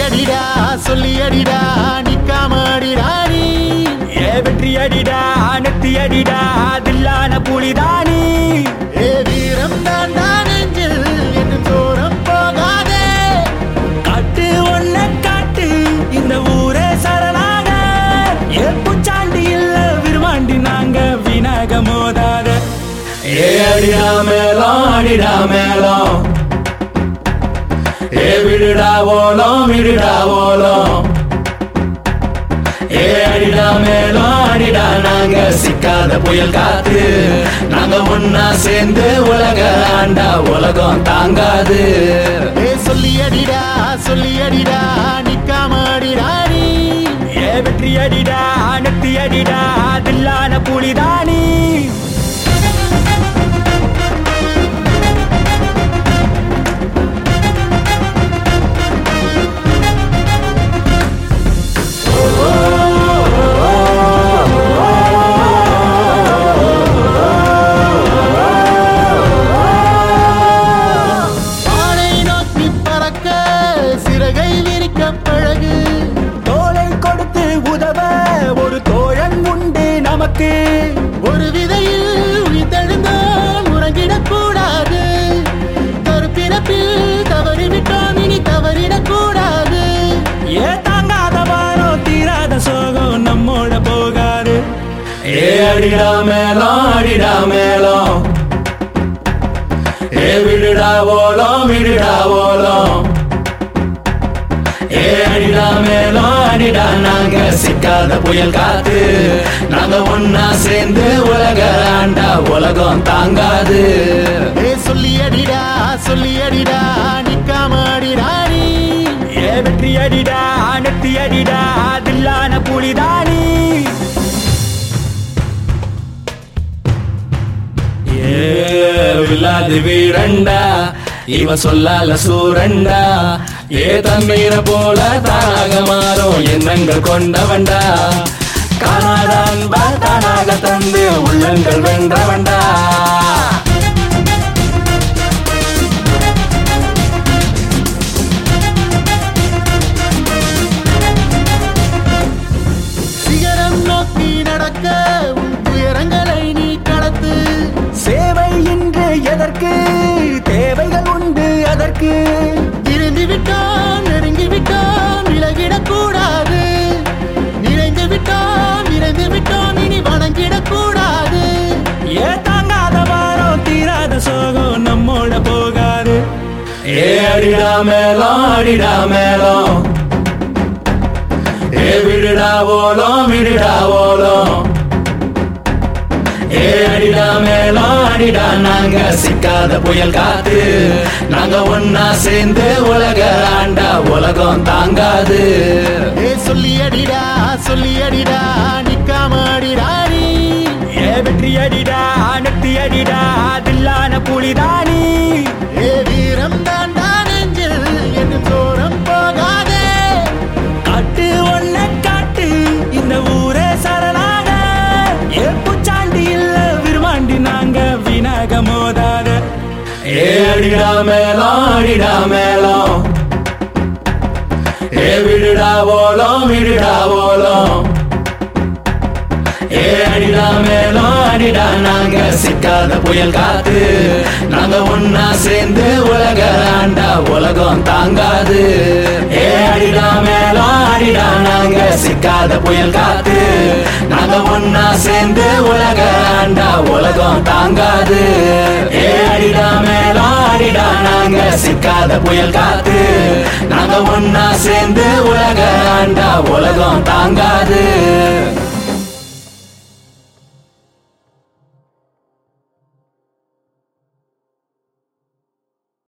அடிடா சொல்லி அடிடா நிக்காம அடிடா நீ ஏ வெற்றி அடிடா நெத்தி அடிடா தில்லான புலிதானி ஏ வீரம் தாண்டா நெஞ்சில் என்று தூரம் போகாதே காட்டு ஒன்ன காட்டு இந்த ஊரே சரணாக ஏ புச்சாண்டி இல்ல விருமாண்டி நாங்க வினாக மோதாத ஏ அடிடா மேளம் அடிடா மேளம் ஏ விடுடா ஓலம் விடுடா ஓலம் ஏ அடிடா மேளம் அடிடா நாங்க சிக்காத புயல் காத்து நாங்க ஒன்னா சேர்ந்து உலக ஆண்டா உலகம் தாங்காது ஏ சொல்லி அடிடா சொல்லி அடிடா நிக்காம அடிடா நீ ஏ வெற்றி அடிடா நெத்தி அடிடா தில்லான புலிதானி வானை நோக்கி பறக்க சிறகை விரிக்க பழகு தோளை கொடுத்து உதவ ஒரு தோழன் உண்டு நமக்கு ஒரு விதையில் உயிர்த்தெழுந்தோம் உறங்கிடக் கூடாது கருப்பிறப்பில் தவறிவிட்டோம் இனி தவறிடக் கூடாது ஏ தாங்காத வாரோ தீராத சோகம் நம்மோட போகாது ஏ அடிடா மேளம் அடிடா மேளம் ஏ விடுடா ஓலம் விடுடா ஓலம் ஏ அடிடா மேளம் அடிடா நாங்க சிக்காத புயல் காத்து நாங்க ஒன்னா சேர்ந்து உலக ஆண்டா உலகம் தாங்காது ஏ சொல்லி அடிடா சொல்லி அடிடா நிக்காம அடிடா நீ ஏ வெற்றி அடிடா நெத்தி அடிடா தில்லான புலிதானி ஏ வில்லாது வீரண்டா இவ சொல்லால சூரண்டா ஏ தண்ணீர போல தானாக மாறும் எண்ணங்கள் கொண்டவண்டா காணாத அன்பா தானாக தந்து உள்ளங்கள் வென்றவண்டா சிகரம் நோக்கி நடக்க உன் துயரங்களை நீ கடத்து சேவை இன்று எதற்கு தேவைகள் உண்டு அதற்கு இருந்து விட்டோம் நெருங்கி விட்டோம் விலகிடக் கூடாது நிறைந்து விட்டோம் நிறைந்து விட்டோம் இனி வணங்கிடக் கூடாது ஏ தாங்காத வாரோ தீராத சோகம் நம்மோட போகாது ஏ அடிடா மேளம் அடிடா மேளம் ஏ விடுடா ஓலம் விடுடா ஓலம் ஏ அடிடா மேளம் அடிடா நாங்க சிக்காத புயல் காத்து நாங்க ஒன்னா சேர்ந்து உலக ஆண்டா உலகம் தாங்காது ஏ சொல்லி அடிடா சொல்லி அடிடா நிக்காம அடிடா நீ ஏ வெற்றி அடிடா நெத்தி அடிடா தில்லான புலிதானி ஏ வீரம் தாண்டா நெஞ்சில் என்று தூரம் போகாதே காட்டு ஒன்ன காட்டு இந்த ஊரே சரணாக ஏ புச்சாண்டி இல்ல விருமாண்டி நாங்க வினாக மோதாத ஏ அடிடா மேளம் அடிடா மேளம் ஏ விடுடா ஓலம் விடுடா ஓலம் ஏ அடிடா மேளம் அடிடா நாங்க சிக்காத புயல் காத்து நாங்க ஒன்னா சேர்ந்து உலக ஆண்டா உலகம் தாங்காது ஏ அடிடா மேளம் அடிடா நாங்க சிக்காத புயல் காத்து நாங்க ஒன்னா சேர்ந்து உலக ஆண்டா உலகம் தாங்காது ஏ அடிடா மேளம் அடிடா நாங்க சிக்காத புயல் காத்து நாங்க ஒன்னா சேர்ந்து உலக ஆண்டா உலகம் தாங்காது